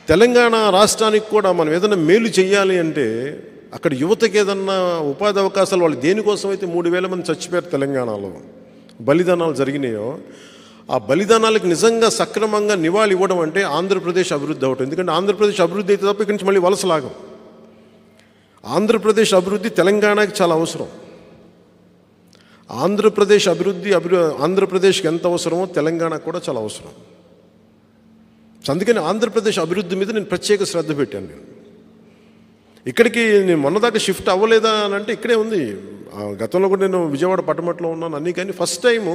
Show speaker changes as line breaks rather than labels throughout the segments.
తెలంగాణ రాష్ట్రానికి కూడా మనం ఏదైనా మేలు చేయాలి అంటే అక్కడ యువతకి ఏదన్నా ఉపాధి అవకాశాలు వాళ్ళు దేనికోసం అయితే మూడు వేల మంది చచ్చిపోయారు తెలంగాణలో బలిదానాలు జరిగినాయో ఆ బలిదానాలకు నిజంగా సక్రమంగా నివాళి ఇవ్వడం అంటే ఆంధ్రప్రదేశ్ అభివృద్ధి అవటం ఎందుకంటే ఆంధ్రప్రదేశ్ అభివృద్ధి అయితే తప్ప ఇక్కడి నుంచి మళ్ళీ వలసలాగం ఆంధ్రప్రదేశ్ అభివృద్ధి తెలంగాణకి చాలా అవసరం ఆంధ్రప్రదేశ్ అభివృద్ధి అభివృ ఆంధ్రప్రదేశ్కి ఎంత అవసరమో తెలంగాణకు కూడా చాలా అవసరం సో అందుకని ఆంధ్రప్రదేశ్ అభివృద్ధి మీద నేను ప్రత్యేక శ్రద్ధ పెట్టాను నేను ఇక్కడికి నేను మొన్నదాకా షిఫ్ట్ అవ్వలేదా అని అంటే ఇక్కడే ఉంది ఆ, గతంలో కూడా నేను విజయవాడ పట్టమట్లో ఉన్నాను అన్నీ కానీ ఫస్ట్ టైము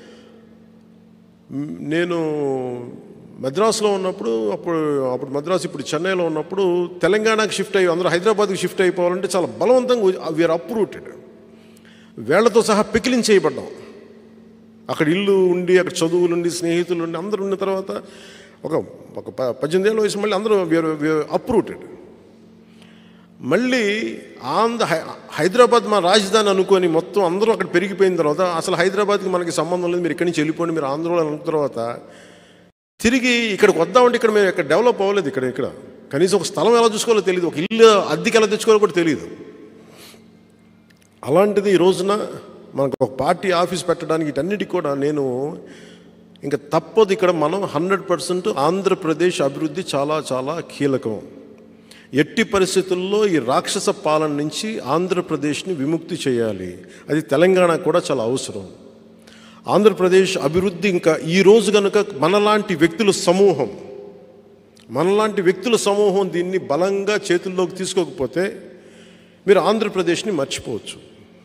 మ్, నేను మద్రాసులో ఉన్నప్పుడు అప్పుడు అప్పుడు మద్రాసు ఇప్పుడు చెన్నైలో ఉన్నప్పుడు తెలంగాణకి షిఫ్ట్ అయ్యి అందరూ హైదరాబాద్కి షిఫ్ట్ అయిపోవాలంటే చాలా బలవంతంగా వీఆర్ అప్రూటెడ్ వేళ్లతో సహా పికిలింగ్ చేయబడ్డాం అక్కడ ఇల్లు ఉండి అక్కడ చదువులు ఉండి స్నేహితులు ఉండి అందరూ ఉన్న తర్వాత ఒక ఒక ప- పద్దెనిమిది ఏళ్ళ వయసు మళ్ళీ అందరూ అప్రూటెడ్ మళ్ళీ ఆంధ్ర హై- హైదరాబాద్ మా రాజధాని అనుకొని మొత్తం అందరూ అక్కడ పెరిగిపోయిన తర్వాత అసలు హైదరాబాద్కి మనకి సంబంధం లేదు మీరు ఇక్కడి నుంచి వెళ్ళిపోండి మీరు ఆంధ్రలో అనుకున్న తర్వాత తిరిగి ఇక్కడికి వద్దామంటే ఇక్కడ మేము ఇక్కడ డెవలప్ అవ్వలేదు ఇక్కడ ఇక్కడ కనీసం ఒక స్థలం ఎలా చూసుకోవాలో తెలియదు ఒక ఇల్లు అద్దెకి ఎలా తెచ్చుకోవాలో కూడా తెలియదు అలాంటిది ఈ రోజున మనకు ఒక పార్టీ ఆఫీస్ పెట్టడానికి వీటన్నిటికి కూడా నేను ఇంకా తప్పదు ఇక్కడ మనం హండ్రెడ్ పర్సెంట్ ఆంధ్రప్రదేశ్ అభివృద్ధి చాలా చాలా కీలకం ఎట్టి పరిస్థితుల్లో ఈ రాక్షస పాలన నుంచి ఆంధ్రప్రదేశ్ని విముక్తి చేయాలి అది తెలంగాణ కూడా చాలా అవసరం ఆంధ్రప్రదేశ్ అభివృద్ధి ఇంకా ఈ రోజు కనుక మనలాంటి వ్యక్తుల సమూహం మనలాంటి వ్యక్తుల సమూహం దీన్ని బలంగా చేతుల్లోకి తీసుకోకపోతే మీరు ఆంధ్రప్రదేశ్ని మర్చిపోవచ్చు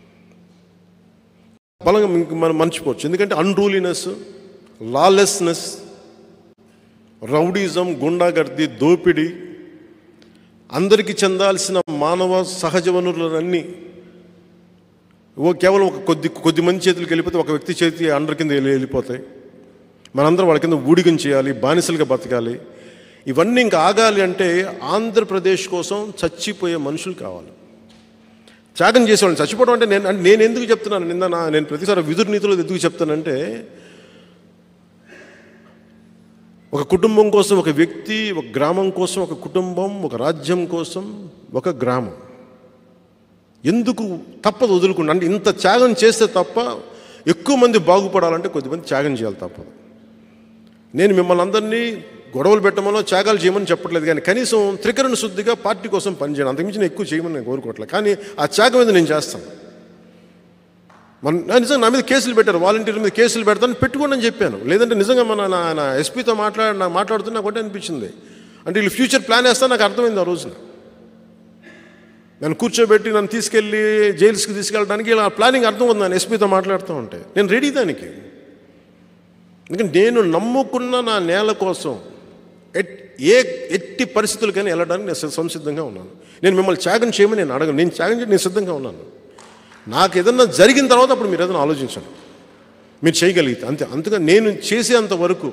బలంగా ఇంక మనం మర్చిపోవచ్చు ఎందుకంటే అన్రూలీనెస్ లాలెస్నెస్ రౌడీజం గుండాగర్ది దోపిడీ అందరికీ చెందాల్సిన మానవ సహజ వనరులన్నీ ఓ కేవలం ఒక కొద్ది కొద్ది మంది చేతులకు వెళ్ళిపోతే ఒక వ్యక్తి చేతి అండర్ కింద వెళ్ళి- వెళ్ళిపోతాయి మనందరం వాళ్ళ కింద ఊడిగం చేయాలి బానిసలుగా బతకాలి ఇవన్నీ ఇంకా ఆగాలి అంటే ఆంధ్రప్రదేశ్ కోసం చచ్చిపోయే మనుషులు కావాలి త్యాగం చేసేవాళ్ళని చచ్చిపోవడం అంటే నేను అంటే నేను ఎందుకు చెప్తున్నాను నిన్న నా నేను ప్రతిసారి విదురు నీతిలో ఎందుకు చెప్తానంటే ఒక కుటుంబం కోసం ఒక వ్యక్తి ఒక గ్రామం కోసం ఒక కుటుంబం ఒక రాజ్యం కోసం ఒక గ్రామం ఎందుకు తప్పదు వదులుకుండా అంటే ఇంత త్యాగం చేస్తే తప్ప ఎక్కువ మంది బాగుపడాలంటే కొద్దిమంది త్యాగం చేయాలి తప్పదు నేను మిమ్మల్ని అందరినీ గొడవలు పెట్టమనో త్యాగాలు చేయమని చెప్పట్లేదు కానీ కనీసం త్రికరణ శుద్ధిగా పార్టీ కోసం పనిచేయడం అంతకుమించి నేను ఎక్కువ చేయమని నేను కోరుకోవట్లేదు కానీ ఆ త్యాగం మీద నేను చేస్తాను మన నా నిజంగా నా మీద కేసులు పెట్టారు వాలంటీర్ మీద కేసులు పెడతాను పెట్టుకోండి అని చెప్పాను లేదంటే నిజంగా మన నా నా ఎస్పీతో మాట్లాడి నా మాట్లాడుతున్నా నాకు ఒకటే అనిపించింది అంటే వీళ్ళు ఫ్యూచర్ ప్లాన్ వేస్తా నాకు అర్థమైంది ఆ రోజున నన్ను కూర్చోబెట్టి నన్ను తీసుకెళ్ళి జైల్స్కి తీసుకెళ్ళడానికి ఇలా ప్లానింగ్ అర్థం ఉంది నన్ను ఎస్పీతో మాట్లాడుతూ ఉంటే నేను రెడీ దానికి ఎందుకంటే నేను నమ్ముకున్న నా నేల కోసం ఎట్ ఏ ఎట్టి పరిస్థితులకైనా వెళ్ళడానికి నేను సి- సంసిద్ధంగా ఉన్నాను నేను మిమ్మల్ని త్యాగం చేయమని నేను అడగను నేను త్యాగం చేయడం నేను సిద్ధంగా ఉన్నాను నాకు ఏదన్నా జరిగిన తర్వాత అప్పుడు మీరు ఏదైనా ఆలోచించండి మీరు చేయగలిగితే అంతే అంతగా నేను చేసేంత వరకు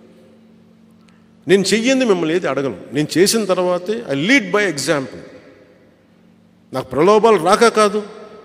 నేను చెయ్యింది మిమ్మల్ని ఏది అడగను నేను చేసిన తర్వాతే ఐ లీడ్ బై ఎగ్జాంపుల్ నాకు ప్రలోభాలు రాక కాదు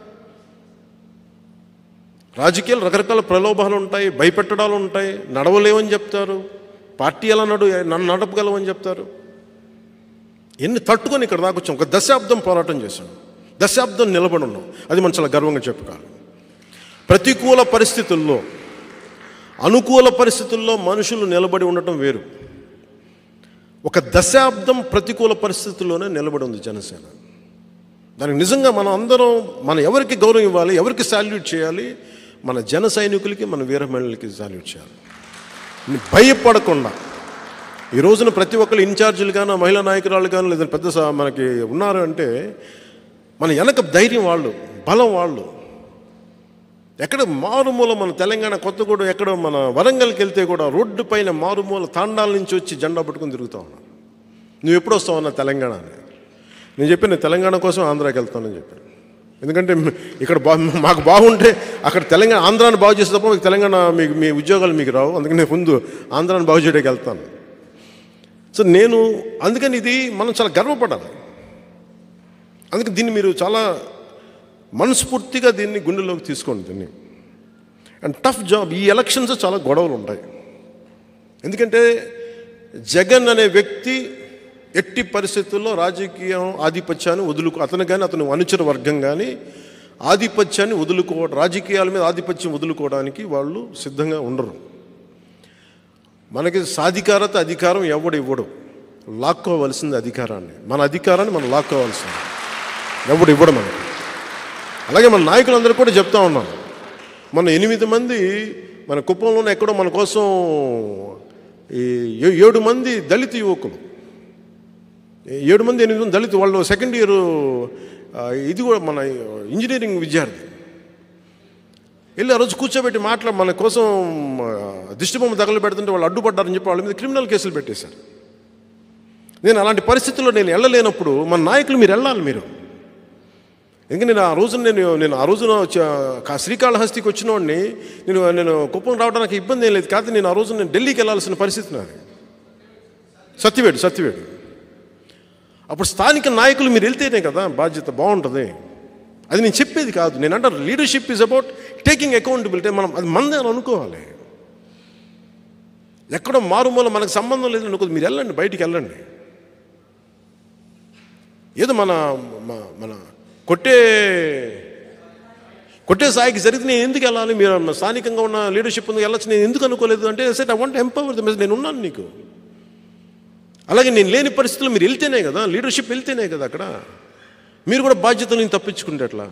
రాజకీయాలు రకరకాల ప్రలోభాలు ఉంటాయి భయపెట్టడాలు ఉంటాయి నడవలేవని చెప్తారు పార్టీ ఎలా నడు నన్ను నడపగలవని చెప్తారు ఎన్ని తట్టుకొని ఇక్కడ దాకా వచ్చాం ఒక దశాబ్దం పోరాటం చేశాం దశాబ్దం నిలబడి ఉన్నాం అది మనం చాలా గర్వంగా చెప్పుకోవాలి ప్రతికూల పరిస్థితుల్లో అనుకూల పరిస్థితుల్లో మనుషులు నిలబడి ఉండటం వేరు ఒక దశాబ్దం ప్రతికూల పరిస్థితుల్లోనే నిలబడి ఉంది జనసేన దానికి నిజంగా మనం అందరం మనం ఎవరికి గౌరవం ఇవ్వాలి ఎవరికి సాల్యూట్ చేయాలి మన జన సైనికులకి మన వీర మహిళలకి సాల్యూట్ చేయాలి భయపడకుండా ఈ రోజున ప్రతి ఒక్కరు ఇన్ఛార్జీలు కానీ మహిళా నాయకురాలు కానీ లేదా పెద్ద స- మనకి ఉన్నారు అంటే మన వెనక ధైర్యం వాళ్ళు బలం వాళ్ళు ఎక్కడ మారుమూల మన తెలంగాణ కొత్తగూడెం ఎక్కడ మన వరంగల్కి వెళ్తే కూడా రోడ్డు పైన మారుమూల తాండాల నుంచి వచ్చి జెండా పట్టుకొని తిరుగుతా ఉన్నా నువ్వు ఎప్పుడు వస్తావు అన్న తెలంగాణ అని నేను చెప్పాను నేను తెలంగాణ కోసం ఆంధ్రాకి వెళ్తానని చెప్పాను ఎందుకంటే మ- ఇక్కడ బా మాకు బాగుంటే అక్కడ తెలంగాణ ఆంధ్రాన్ని బాగు చేస్తే తప్ప మీకు తెలంగాణ మీకు మీ ఉద్యోగాలు మీకు రావు అందుకని నేను ముందు ఆంధ్రాన్ని బాగు చేయడానికి వెళ్తాను సో నేను అందుకని ఇది మనం చాలా గర్వపడాలి అందుకే దీన్ని మీరు చాలా మనస్ఫూర్తిగా దీన్ని గుండెలోకి తీసుకోండి దీన్ని అండ్ టఫ్ జాబ్ ఈ ఎలక్షన్స్ చాలా గొడవలు ఉంటాయి ఎందుకంటే జగన్ అనే వ్యక్తి ఎట్టి పరిస్థితుల్లో రాజకీయం ఆధిపత్యాన్ని వదులుకో అతను కానీ అతను అనుచర వర్గం కానీ ఆధిపత్యాన్ని వదులుకో రాజకీయాల మీద ఆధిపత్యం వదులుకోవడానికి వాళ్ళు సిద్ధంగా ఉండరు మనకి సాధికారత అధికారం ఎవడు ఇవ్వడు లాక్కోవలసింది అధికారాన్ని మన అధికారాన్ని మనం లాక్కోవాల్సింది ఎవడు ఇవ్వడు మనకి అలాగే మన నాయకులందరూ కూడా చెప్తా ఉన్నాం మన ఎనిమిది మంది మన కుప్పంలోనే ఎక్కడో మన కోసం ఈ ఏ- ఏడు మంది దళిత యువకులు ఏడు మంది ఎనిమిది మంది దళిత వాళ్ళు సెకండ్ ఇయర్ ఇది కూడా మన ఇంజనీరింగ్ విద్యార్థి వెళ్ళి ఆ రోజు కూర్చోబెట్టి మాట్లా మన కోసం ఆ, దిష్టిబొమ్మ తగలు పెడుతుంటే వాళ్ళు అడ్డుపడ్డారని చెప్పి వాళ్ళ మీద క్రిమినల్ కేసులు పెట్టేశారు నేను అలాంటి పరిస్థితుల్లో నేను వెళ్ళలేనప్పుడు మన నాయకులు మీరు వెళ్ళాలి మీరు ఎందుకంటే నేను ఆ రోజున నేను నేను ఆ రోజున చ- కా- శ్రీకాళహస్తికి వచ్చిన వాడిని నేను నేను కుప్పం రావడానికి ఇబ్బంది ఏం లేదు కాదు నేను ఆ రోజు నేను ఢిల్లీకి వెళ్ళాల్సిన పరిస్థితి నాది సత్యవేడు సత్యవేడు అప్పుడు స్థానిక నాయకులు మీరు వెళ్తేనే కదా బాధ్యత బాగుంటుంది అది నేను చెప్పేది కాదు నేను అంటే leadership is about taking accountability మనం అది మందే అని అనుకోవాలి ఎక్కడో మారుమూల మనకు సంబంధం లేదు అనుకో మీరు వెళ్ళండి బయటికి వెళ్ళండి ఏదో మన మ- మన కొట్టే కొట్టే స్థాయికి జరిగితే నేను ఎందుకు వెళ్ళాలి మీరు స్థానికంగా ఉన్న లీడర్షిప్ ఉంది వెళ్ళచ్చు నేను ఎందుకు అనుకోలేదు అంటే set I want empower the message నేను ఉన్నాను నీకు అలాగే నేను లేని పరిస్థితుల్లో మీరు వెళ్తేనే కదా లీడర్షిప్ వెళ్తేనే కదా అక్కడ మీరు కూడా బాధ్యతలను తప్పించుకుంటే ఎట్లా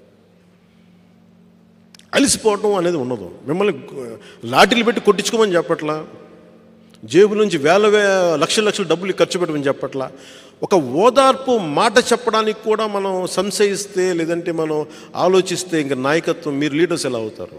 అలిసిపోవటం అనేది ఉండదు మిమ్మల్ని గు- లాఠీలు పెట్టి కొట్టించుకోమని చెప్పట్లా జేబు నుంచి వేల వే లక్షల లక్షల డబ్బులు ఖర్చు పెట్టమని చెప్పట్లా ఒక ఓదార్పు మాట చెప్పడానికి కూడా మనం సంశయిస్తే లేదంటే మనం ఆలోచిస్తే ఇంకా నాయకత్వం మీరు లీడర్స్ ఎలా అవుతారు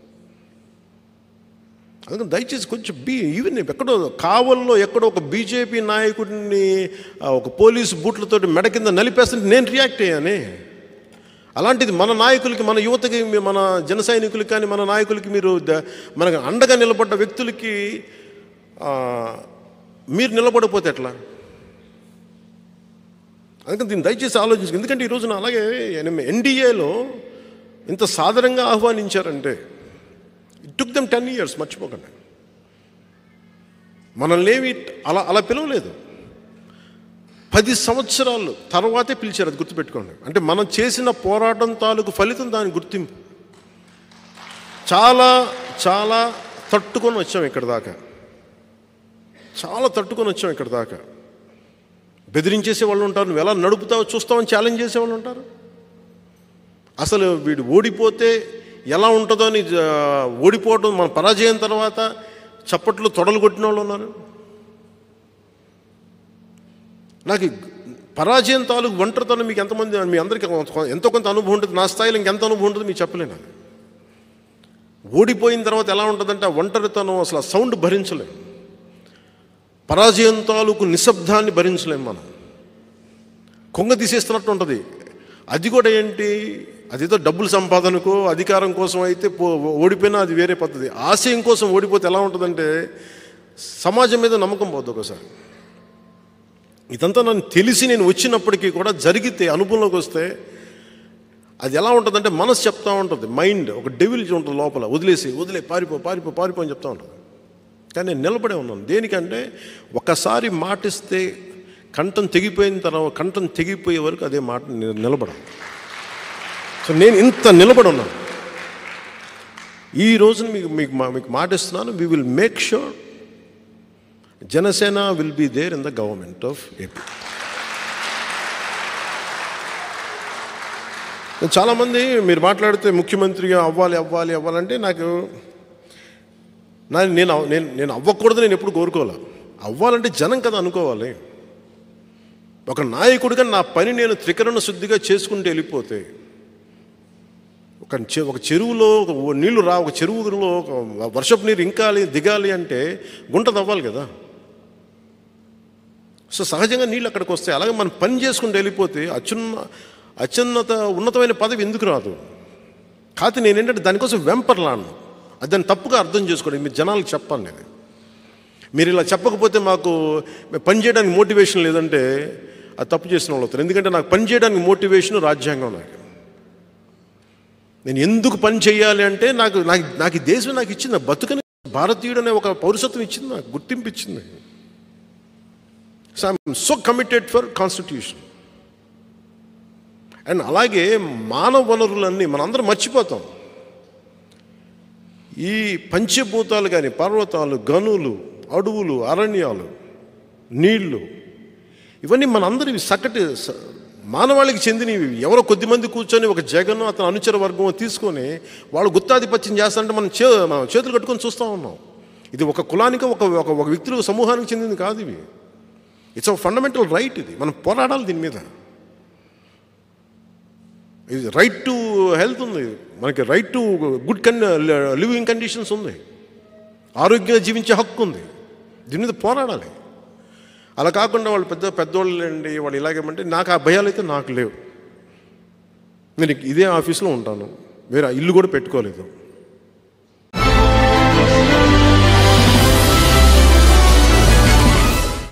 అందుకని దయచేసి కొంచెం బీ ఈవెన్ ఎక్కడో కావల్లో ఎక్కడో ఒక బీజేపీ నాయకుడిని ఆ, ఒక పోలీసు బూట్లతో మెడ కింద నలిపేస్తుంటే నేను రియాక్ట్ అయ్యానే అలాంటిది మన నాయకులకి మన యువతకి మీ- మన జన సైనికులకి కానీ మన నాయకులకి మీరు ద- మనకు అండగా నిలబడ్డ వ్యక్తులకి ఆ, మీరు నిలబడకపోతే ఎట్లా అందుకని దీన్ని దయచేసి ఆలోచించు ఎందుకంటే ఈ రోజున అలాగే ఎన్డీఏలో ఇంత సాధారణంగా ఆహ్వానించారంటే it took them ten years మర్చిపోకండి మనల్ని ఏమి అలా అలా పిలవలేదు పది సంవత్సరాలు తర్వాతే పిలిచారు అది గుర్తుపెట్టుకోండి అంటే మనం చేసిన పోరాటం తాలూకు ఫలితం దాని గుర్తింపు చాలా చాలా తట్టుకొని వచ్చాం ఇక్కడ దాకా చాలా తట్టుకొని వచ్చాం ఇక్కడ దాకా బెదిరించేసే వాళ్ళు ఉంటారు నువ్వు ఎలా నడుపుతావో చూస్తావని ఛాలెంజ్ చేసే వాళ్ళు ఉంటారు అసలు వీడు ఓడిపోతే ఎలా ఉంటుందో అని ఆ, ఓడిపోవడం మన పరాజయం తర్వాత చప్పట్లు తొడలు కొట్టిన వాళ్ళు ఉన్నారు నాకు ఈ పరాజయం తాలూకు ఒంటరితనం మీకు ఎంతమంది మీ అందరికీ కొంత- ఎంతో కొంత అనుభవం ఉంటుంది నా స్థాయిలో ఇంకెంత అనుభవం ఉంటుంది మీకు చెప్పలేను అది. ఓడిపోయిన తర్వాత ఎలా ఉంటుందంటే ఆ ఒంటరితనం అసలు ఆ సౌండ్ భరించలేం పరాజయం తాలూకు నిశ్శబ్దాన్ని భరించలేం మనం కొంగ తీసేస్తున్నట్టు ఉంటుంది అది కూడా ఏంటి అదేదో డబ్బుల సంపాదనకో అధికారం కోసం అయితే పో ఓడిపోయినా అది వేరే పద్ధతి ఆశయం కోసం ఓడిపోతే ఎలా ఉంటుందంటే సమాజం మీద నమ్మకం పోద్ది ఒకసారి ఇదంతా నన్ను తెలిసి నేను వచ్చినప్పటికీ కూడా జరిగితే అనుభవంలోకి వస్తే అది ఎలా ఉంటుందంటే మనసు చెప్తా ఉంటుంది మైండ్ ఒక డెవిల్ ఉంటుంది లోపల వదిలేసి వదిలే పారిపో పారిపో పారిపో అని చెప్తా ఉంటుంది కానీ నేను నిలబడే ఉన్నాను దేనికంటే ఒకసారి మాటిస్తే కంఠం తెగిపోయిన తర్వాత కంఠం తెగిపోయే వరకు అదే మాట ని- నిలబడం సో నేను ఇంత నిలబడి ఉన్నాను ఈ రోజున మీకు మీకు మా- మీకు మాటిస్తున్నాను we will make sure Janasena will be there in the government of AP చాలామంది మీరు మాట్లాడితే ముఖ్యమంత్రిగా అవ్వాలి అవ్వాలి అవ్వాలంటే నాకు నా నేను అవ్- నేను నేను అవ్వకూడదు నేను ఎప్పుడు కోరుకోవాలి అవ్వాలంటే జనం కదా అనుకోవాలి ఒక నాయకుడిగా నా పని నేను త్రికరణ శుద్ధిగా చేసుకుంటూ వెళ్ళిపోతే ఒక చె- ఒక చెరువులో ఒక ఓ- నీళ్లు రా ఒక చెరువులో ఒక వర్షపు నీరు ఇంకాలి దిగాలి అంటే గుంట తవ్వాలి కదా సో సహజంగా నీళ్ళు అక్కడికి వస్తాయి అలాగే మనం పని చేసుకుంటూ వెళ్ళిపోతే అత్యున్న అత్యున్నత ఉన్నతమైన పదవి ఎందుకు రాదు కాకపోతే నేను ఏంటంటే దానికోసం వెంపర్లాను అది దాన్ని తప్పుగా అర్థం చేసుకోండి మీరు జనాలకు చెప్పాను నేను మీరు ఇలా చెప్పకపోతే మాకు పని చేయడానికి మోటివేషన్ లేదంటే అది తప్పు చేసిన వాళ్ళు అవుతారు ఎందుకంటే నాకు పని చేయడానికి మోటివేషన్ రాజ్యాంగం నాకు నేను ఎందుకు పని చేయాలి అంటే నాకు నాకు నాకు ఈ దేశం నాకు ఇచ్చింది బతుకని భారతీయుడు అనే ఒక పౌరసత్వం ఇచ్చింది నాకు గుర్తింపు ఇచ్చింది so I'm so committed for constitution and అలాగే మానవ వనరులన్నీ మనందరం మర్చిపోతాం ఈ పంచభూతాలు కానీ పర్వతాలు గనులు అడవులు అరణ్యాలు నీళ్లు ఇవన్నీ మనందరివి సకటి స- మానవాళికి చెందినవి ఎవరో కొద్దిమంది కూర్చొని ఒక జగన్ అతని అనుచర వర్గం తీసుకొని వాళ్ళు గుత్తాధిపత్యం చేస్తారంటే మనం చే మనం చేతులు కట్టుకొని చూస్తూ ఉన్నాం ఇది ఒక కులానికి ఒక ఒక ఒక వ్యక్తులకు సమూహానికి చెందింది కాదు ఇవి ఇట్స్ ఒక ఫండమెంటల్ రైట్ ఇది మనం పోరాడాలి దీని మీద ఇది రైట్ టు హెల్త్ ఉంది మనకి రైట్ టు గుడ్ కన్ లివింగ్ కండిషన్స్ ఉంది ఆరోగ్యంగా జీవించే హక్కు ఉంది దీని మీద పోరాడాలి అలా కాకుండా వాళ్ళు పెద్ద పెద్దోళ్ళు అండి వాళ్ళు ఇలాగేమంటే నాకు ఆ భయాలు అయితే నాకు లేవు నేను ఇదే ఆఫీస్లో ఉంటాను వేరే ఇల్లు కూడా పెట్టుకోలేదు